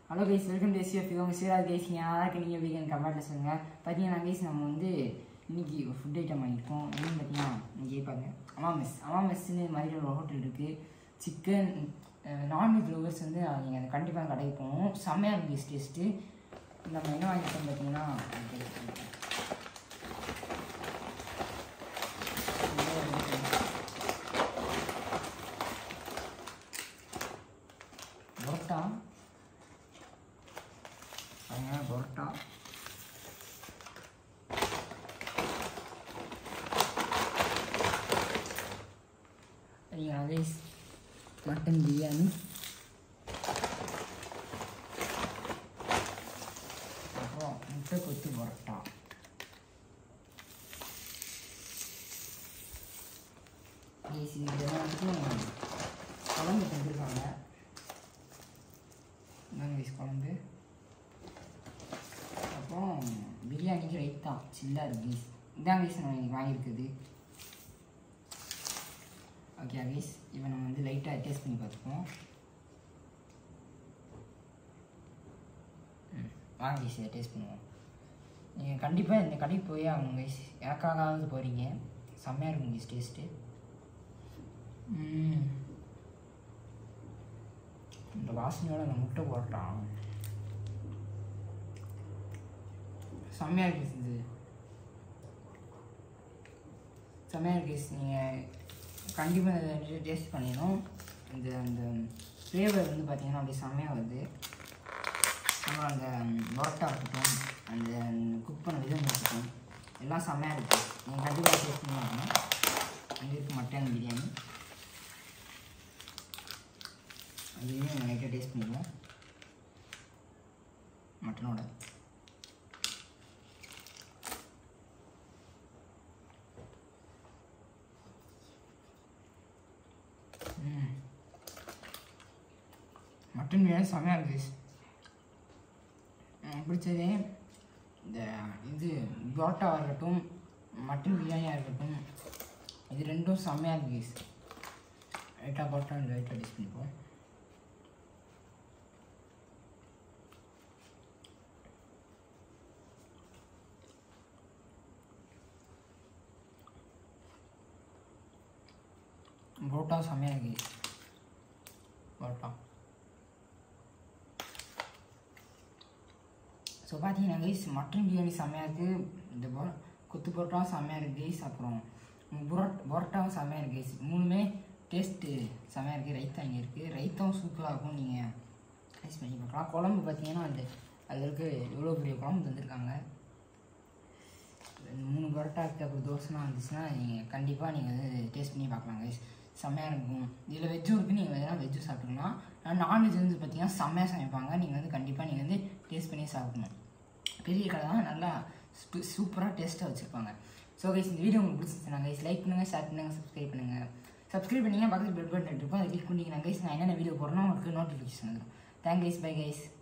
Hello guys welcome to SUF உங்கள் Siraj guys யாராருக்கு நீங்கள் வீக்கன் கமெண்ட்டில் சொல்லுங்கள் பார்த்தீங்கன்னா கைஸ் நம்ம வந்து இன்னைக்கு ஒரு ஃபுட் ஐட்டம் வாங்கியிருக்கோம் என்னன்னு பார்த்தீங்கன்னா நீங்கள் கேட்பாங்க அம்மா மெஸ் அம்மா மெஸ்ஸுன்னு மாதிரி ஒரு ஹோட்டல் இருக்குது சிக்கன் நான்வெஜ் லவர்ஸ் வந்து நீங்கள் கண்டிப்பாக கடைக்கு போகணும் செம்மையாக இருக்குது டேஸ்ட்டு நம்ம என்ன வாங்கியிருக்கோம் பார்த்தீங்கன்னா பரோட்டா பாருங்க பரோட்டா சரிங்க அதே மட்டன் பிரியாணி அப்புறம் முட்டை கொத்து பரோட்டா ஏசி இதெல்லாம் வந்துட்டு குழம்பு தந்துருக்காங்க இந்தாங்க ரைஸ் குழம்பு அப்புறம் பிரியாணிக்கு ரைட் தான் சில்லாக இருக்கு கைஸ் இதான் கைஸ் நான் இன்னைக்கு வாங்கியிருக்குது ஓகே கைஸ் இப்போ நம்ம வந்து லைட்டாக டேஸ்ட் பண்ணி பார்த்துப்போம் ம், வாங்க கைஸ் இதை டேஸ்ட் பண்ணுவோம் நீங்கள் கண்டிப்பாக இந்த கடைக்கு போய் ஆகணும் கைஸ் எனக்காகவாவது போகிறீங்க செம்மையாக இருக்கும் கைஸ் டேஸ்ட்டு இந்த வாசனையோட அந்த முட்டை போட்டான் செம்மையாக இருக்கு இது செம்மையாக இருக்கு நீங்கள் கண்டிப்பாக இதை டேஸ்ட் பண்ணிடணும் இந்த அந்த ஃப்ளேவர் வந்து பார்த்தீங்கன்னா அப்படியே செம்மையாக வருது அப்புறம் அந்த பரோட்டா இருக்கட்டும் அந்த குக் பண்ண விதம் இருக்கட்டும் எல்லாம் செம்மையாக இருக்குது நீங்கள் கண்டிப்பாக டேஸ்ட் பண்ணி பார்க்கணும் அங்கே இருக்குது மட்டன் பிரியாணி அதையும் லைட்டாக டேஸ்ட் பண்ணிடுவோம் மட்டனோட ம். மட்டன் பிரியாணி செம்மையாக இருக்குது எனக்கு பிடிச்சதே இந்த இது பரோட்டாவாக இருக்கட்டும் மட்டன் பிரியாணியாக இருக்கட்டும் இது ரெண்டும் செம்மையாக இருக்குது லைட்டாக பரோட்டா லைட்டாக டேஸ்ட் பண்ணிப்போம் பரோட்டா செம்மையாக இருக்கு பரோட்டா ஸோ பார்த்தீங்கன்னா கைஸ் மட்டன் பிரியாணி செம்மையாக இருக்குது இந்த பரோ கொத்து பரோட்டாவும் செம்மையாக இருக்குது கைஸ் அப்புறம் புரோட் பரோட்டாவும் செம்மையாக இருக்குது கைஸ் மூணுமே டேஸ்ட்டு செம்மையாக இருக்குது ரைத்தா இங்கே இருக்குது ரைத்தாவும் சூப்பராக இருக்கும் நீங்கள் டேஸ்ட் பண்ணி பார்க்கலாம் குழம்பு பார்த்தீங்கன்னா அந்த அதில் இருக்க எவ்வளோ பெரிய குழம்பு தந்திருக்காங்க ரெண்டு மூணு பரோட்டா இருக்குது அப்புறம் தோசைலாம் வந்துச்சுன்னா நீங்கள் கண்டிப்பாக நீங்கள் வந்து டேஸ்ட் பண்ணி பார்க்கலாம் கைஸ் செம்மையாக இருக்கும் இதில் வெஜ்ஜும் இருக்குது நீங்கள் வேணால் வெஜ்ஜும் சாப்பிட்டுக்கலாம் ஆனால் நான்வெஜ் வந்து பார்த்தீங்கன்னா செம்மையாக சமைப்பாங்க நீங்கள் வந்து கண்டிப்பாக நீங்கள் வந்து டேஸ்ட் பண்ணி சாப்பிடணும் பெரிய கடை தான் நல்லா சூப்பராக டேஸ்ட்டாக வச்சுருப்பாங்க ஸோ கைஸ் இந்த வீடியோ உங்களுக்கு பிடிச்சிருந்தா கைஸ் லைக் பண்ணுங்கள் ஷேர் பண்ணுங்கள் சப்ஸ்கிரைப் பண்ணுங்கள் சப்ஸ்கிரைப் பண்ணிங்க பக்கத்தில் பெல் பட்டன் இருக்கும் அதை கிளிக் பண்ணிங்கன்னா கைஸ் நான் என்னென்ன வீடியோ போடுறேன்னா உங்களுக்கு நோட்டிஃபிகேஷன் வந்துடும் தேங்க் கைஸ் பை கைஸ்